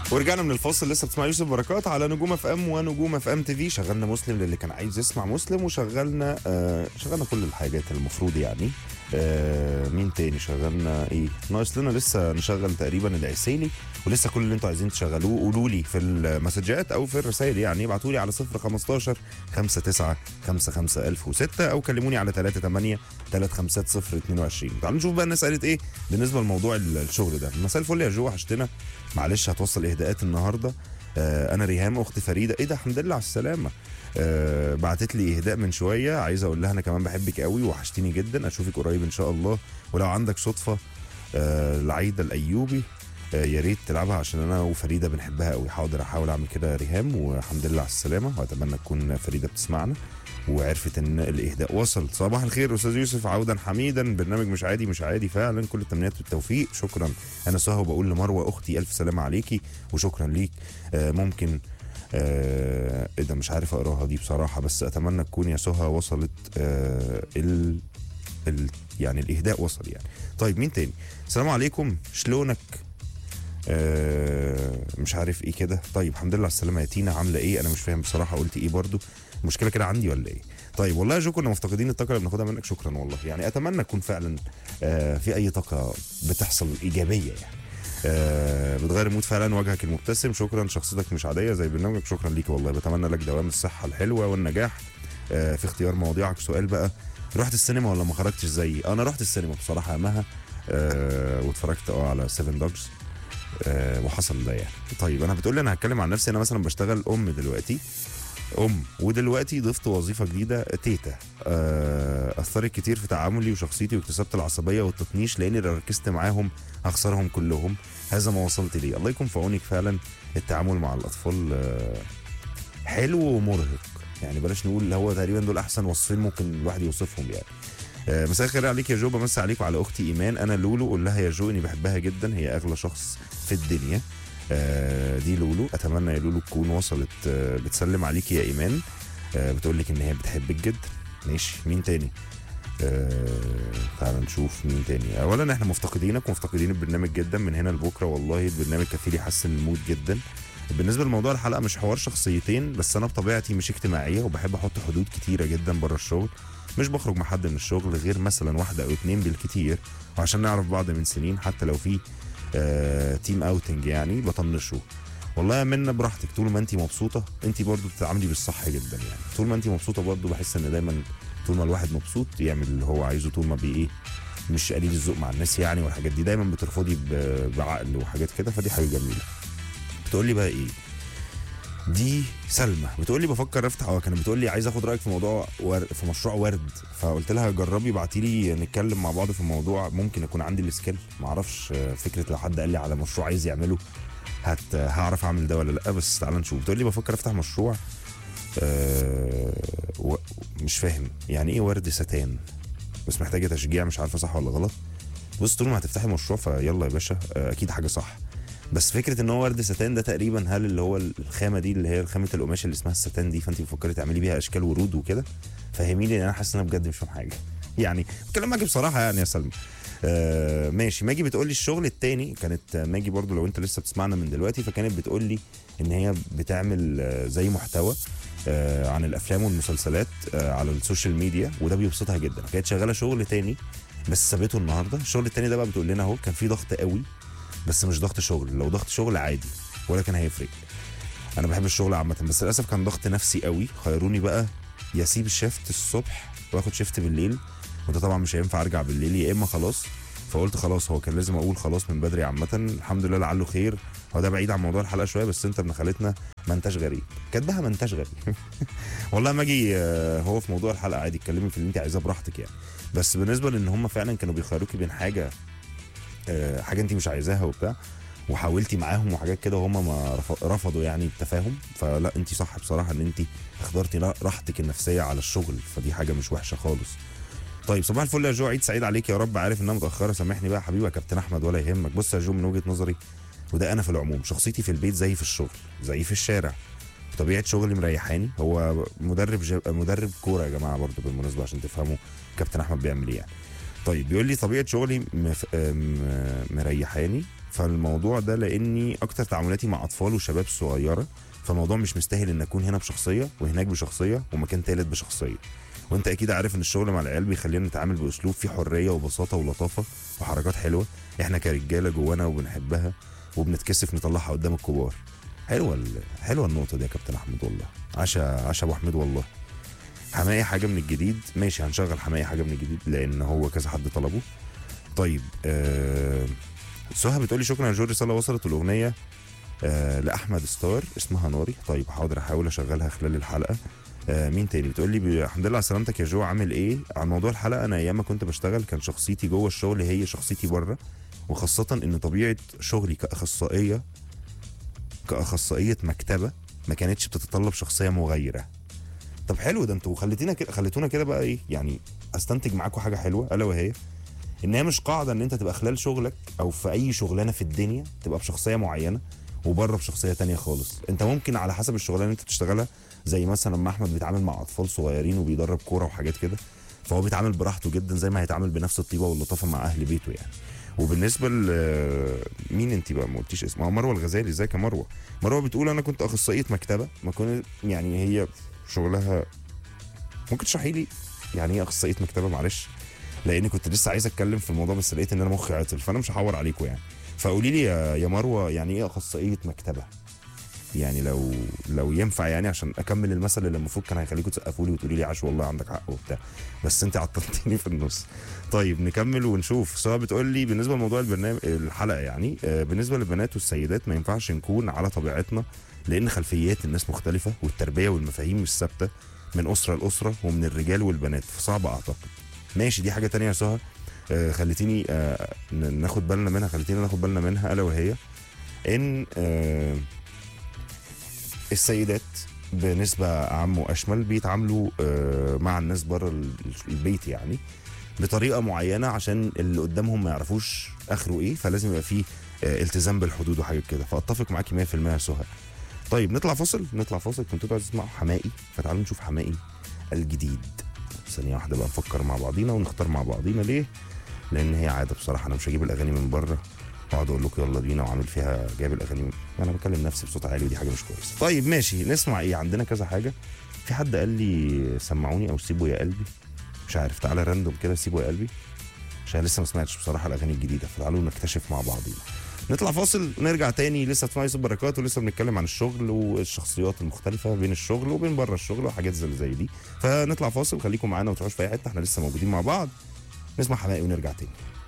ورجعنا من الفاصل لسه بتسمع يوسف بركات على نجوم اف ام ونجوم اف ام تي في شغلنا مسلم للي كان عايز يسمع مسلم وشغلنا آه شغلنا كل الحاجات المفروض يعني آه مين تاني شغلنا ايه ناقص لنا لسه نشغل تقريبا العسيلي ولسه كل اللي انتوا عايزين تشغلوه قولوا لي في المسجات او في الرسائل يعني ابعتوا لي على 015 59 55 1006 او كلموني على 38 350 22 تعالوا نشوف بقى الناس قالت ايه بالنسبه لموضوع الشغل ده مساء الفل يا جو وحشتنا معلش هتوصل اهداءات النهارده آه انا ريهام اخت فريده ايه ده الحمد لله على السلامه آه بعتت لي اهداء من شويه عايزه اقول لها انا كمان بحبك قوي وحشتيني جدا اشوفك قريب ان شاء الله ولو عندك صدفه آه العيده الايوبي آه يا ريت تلعبها عشان انا وفريده بنحبها قوي حاضر احاول اعمل كده يا ريهام والحمد لله على السلامه واتمنى تكون فريده بتسمعنا وعرفت ان الاهداء وصل صباح الخير استاذ يوسف عودا حميدا برنامج مش عادي مش عادي فعلا كل التمنيات بالتوفيق شكرا انا سهى وبقول لمروه اختي الف سلامه عليكي وشكرا ليك آه ممكن آه ايه ده مش عارف اقراها دي بصراحه بس اتمنى تكون يا سهى وصلت آه ال ال يعني الاهداء وصل يعني طيب مين تاني السلام عليكم شلونك آه مش عارف ايه كده طيب الحمد لله على السلامه يا تينا عامله ايه انا مش فاهم بصراحه قلت ايه برضو المشكله كده عندي ولا ايه طيب والله يا جو كنا مفتقدين الطاقه اللي بناخدها منك شكرا والله يعني اتمنى تكون فعلا آه في اي طاقه بتحصل ايجابيه يعني آه بتغير المود فعلا وجهك المبتسم شكرا شخصيتك مش عاديه زي برنامجك شكرا ليك والله بتمنى لك دوام الصحه الحلوه والنجاح آه في اختيار مواضيعك سؤال بقى رحت السينما ولا ما خرجتش زيي انا رحت السينما بصراحه يا مها آه واتفرجت اه على 7 دوجز آه وحصل ده يعني طيب انا بتقول لي انا هتكلم عن نفسي انا مثلا بشتغل ام دلوقتي ام ودلوقتي ضفت وظيفه جديده تيتا آه، اثرت كتير في تعاملي وشخصيتي واكتسبت العصبيه والتطنيش لاني لو ركزت معاهم هخسرهم كلهم هذا ما وصلت ليه الله يكون في عونك فعلا التعامل مع الاطفال آه، حلو ومرهق يعني بلاش نقول اللي هو تقريبا دول احسن وصفين ممكن الواحد يوصفهم يعني آه، مساء الخير عليك يا جو بمسي عليك وعلى اختي ايمان انا لولو قول لها يا جو اني بحبها جدا هي اغلى شخص في الدنيا آه، دي لولو اتمنى يا لولو تكون وصلت آه، بتسلم عليك يا ايمان آه، بتقول لك ان هي بتحبك جدا ماشي مين تاني آه تعال نشوف مين تاني اولا احنا مفتقدينك ومفتقدين البرنامج جدا من هنا لبكره والله البرنامج كفيل يحسن المود جدا بالنسبه لموضوع الحلقه مش حوار شخصيتين بس انا بطبيعتي مش اجتماعيه وبحب احط حدود كتيره جدا بره الشغل مش بخرج مع حد من الشغل غير مثلا واحده او اتنين بالكتير وعشان نعرف بعض من سنين حتى لو في آه تيم اوتنج يعني بطنشه والله يا منى براحتك طول ما انت مبسوطه انت برضو بتتعاملي بالصح جدا يعني طول ما انت مبسوطه برضو بحس ان دايما طول ما الواحد مبسوط يعمل اللي هو عايزه طول ما بي ايه مش قليل الذوق مع الناس يعني والحاجات دي دايما بترفضي ب- بعقل وحاجات كده فدي حاجه جميله بتقول لي بقى ايه دي سلمى بتقول لي بفكر افتح اه كانت بتقول لي عايز اخد رايك في موضوع ور... في مشروع ورد فقلت لها جربي ابعتي لي نتكلم مع بعض في الموضوع ممكن يكون عندي السكيل ما اعرفش آه، فكره لو حد قال لي على مشروع عايز يعمله هت هعرف اعمل ده ولا لا بس تعال نشوف بتقول لي بفكر افتح مشروع آه... و... مش فاهم يعني ايه ورد ستان بس محتاجه تشجيع مش عارفه صح ولا غلط بص طول ما هتفتحي مشروع فيلا يا باشا آه، اكيد حاجه صح بس فكره ان هو ورد ستان ده تقريبا هل اللي هو الخامه دي اللي هي خامه القماش اللي اسمها الستان دي فانت بتفكري تعملي بيها اشكال ورود وكده فهميني لان انا حاسس ان انا بجد مش فاهم حاجه يعني بتكلم معاكي بصراحه يعني يا سلمى آه ماشي ماجي بتقول لي الشغل التاني كانت آه، ماجي برضو لو انت لسه بتسمعنا من دلوقتي فكانت بتقول لي ان هي بتعمل آه، زي محتوى آه عن الافلام والمسلسلات آه على السوشيال ميديا وده بيبسطها جدا كانت شغاله شغل تاني بس سابته النهارده الشغل التاني ده بقى بتقول لنا اهو كان فيه ضغط قوي بس مش ضغط شغل لو ضغط شغل عادي ولا كان هيفرق انا بحب الشغل عامه بس للاسف كان ضغط نفسي قوي خيروني بقى يا اسيب الشيفت الصبح واخد شيفت بالليل وده طبعا مش هينفع ارجع بالليل يا اما خلاص فقلت خلاص هو كان لازم اقول خلاص من بدري عامه الحمد لله لعله خير هو ده بعيد عن موضوع الحلقه شويه بس انت ابن خالتنا ما انتش غريب كاتبها ما انتش غريب والله ما اجي آه، هو في موضوع الحلقه عادي اتكلمي في اللي انت عايزاه براحتك يعني بس بالنسبه لان هم فعلا كانوا بيخيروكي بين حاجه آه، حاجه انت مش عايزاها وبتاع وحاولتي معاهم وحاجات كده وهم ما رف- رفضوا يعني التفاهم فلا انت صح بصراحه ان انت اخترتي لا- راحتك النفسيه على الشغل فدي حاجه مش وحشه خالص طيب صباح الفل يا جو عيد سعيد عليك يا رب عارف انها متاخره سامحني بقى يا حبيبي يا كابتن احمد ولا يهمك بص يا جو من وجهه نظري وده انا في العموم شخصيتي في البيت زي في الشغل زي في الشارع طبيعه شغلي مريحاني هو مدرب ج... مدرب كوره يا جماعه برضو بالمناسبه عشان تفهموا كابتن احمد بيعمل ايه يعني طيب بيقول لي طبيعه شغلي مف... م... مريحاني فالموضوع ده لاني اكتر تعاملاتي مع اطفال وشباب صغيره فالموضوع مش مستاهل ان اكون هنا بشخصيه وهناك بشخصيه ومكان تالت بشخصيه وانت اكيد عارف ان الشغل مع العيال بيخلينا نتعامل باسلوب فيه حريه وبساطه ولطافه وحركات حلوه احنا كرجاله جوانا وبنحبها وبنتكسف نطلعها قدام الكبار حلوه ال- حلوه النقطه دي يا كابتن احمد والله عشا عشا ابو حميد والله حماية حاجه من الجديد ماشي هنشغل حماية حاجه من الجديد لان هو كذا حد طلبه طيب آه سهى بتقولي شكرا يا جوري رساله وصلت الاغنيه آه لاحمد ستار اسمها ناري طيب حاضر احاول اشغلها خلال الحلقه آه مين تاني بتقول لي ب- الحمد لله على سلامتك يا جو عامل ايه عن موضوع الحلقه انا ايام ما كنت بشتغل كان شخصيتي جوه الشغل هي شخصيتي بره وخاصه ان طبيعه شغلي كاخصائيه كاخصائيه مكتبه ما كانتش بتتطلب شخصيه مغيره طب حلو ده انتوا خليتينا كده خليتونا كده بقى ايه يعني استنتج معاكم حاجه حلوه الا وهي ان هي مش قاعده ان انت تبقى خلال شغلك او في اي شغلانه في الدنيا تبقى بشخصيه معينه وبره بشخصيه تانية خالص انت ممكن على حسب الشغلانه اللي انت بتشتغلها زي مثلا لما احمد بيتعامل مع اطفال صغيرين وبيدرب كوره وحاجات كده فهو بيتعامل براحته جدا زي ما هيتعامل بنفس الطيبه واللطافه مع اهل بيته يعني وبالنسبه ل مين انت بقى ما قلتيش اسمها مروه الغزالي ازيك يا مروه مروه بتقول انا كنت اخصائيه مكتبه ما كنت يعني هي شغلها ممكن تشرحي لي يعني ايه اخصائيه مكتبه معلش لاني كنت لسه عايز اتكلم في الموضوع بس لقيت ان انا مخي عطل فانا مش هحور عليكم يعني فقولي لي يا يا مروه يعني ايه اخصائيه مكتبه يعني لو لو ينفع يعني عشان اكمل المثل اللي المفروض كان هيخليكم تسقفوا لي وتقولي لي عاش والله عندك حق وبتاع بس انت عطلتيني في النص طيب نكمل ونشوف سواء بتقول لي بالنسبه لموضوع البرنامج الحلقه يعني آه، بالنسبه للبنات والسيدات ما ينفعش نكون على طبيعتنا لان خلفيات الناس مختلفه والتربيه والمفاهيم مش ثابته من اسره لاسره ومن الرجال والبنات فصعب اعتقد ماشي دي حاجه تانية يا سهى آه، خليتيني آه، ن- ناخد بالنا منها خليتينا ناخد بالنا منها الا وهي ان آه، السيدات بنسبة أعم وأشمل بيتعاملوا آه، مع الناس بره ال- البيت يعني بطريقة معينة عشان اللي قدامهم ما يعرفوش آخره إيه فلازم يبقى فيه آه، التزام بالحدود وحاجات كده فأتفق معاكي 100% يا سهى طيب نطلع فاصل نطلع فاصل كنتوا عايزين تسمعوا حمائي فتعالوا نشوف حمائي الجديد ثانية واحدة بقى نفكر مع بعضينا ونختار مع بعضينا ليه؟ لأن هي عادة بصراحة أنا مش هجيب الأغاني من بره واقعد اقول لكم يلا بينا وعامل فيها جايب الاغاني من... انا بكلم نفسي بصوت عالي ودي حاجه مش كويسه طيب ماشي نسمع ايه عندنا كذا حاجه في حد قال لي سمعوني او سيبوا يا قلبي مش عارف تعالى راندوم كده سيبوا يا قلبي عشان لسه ما سمعتش بصراحه الاغاني الجديده فتعالوا نكتشف مع بعضينا نطلع فاصل نرجع تاني لسه في يوسف بركات ولسه بنتكلم عن الشغل والشخصيات المختلفه بين الشغل وبين بره الشغل وحاجات زي زي دي فنطلع فاصل خليكم معانا وما تروحوش في اي حته احنا لسه موجودين مع بعض نسمع حماقي ونرجع تاني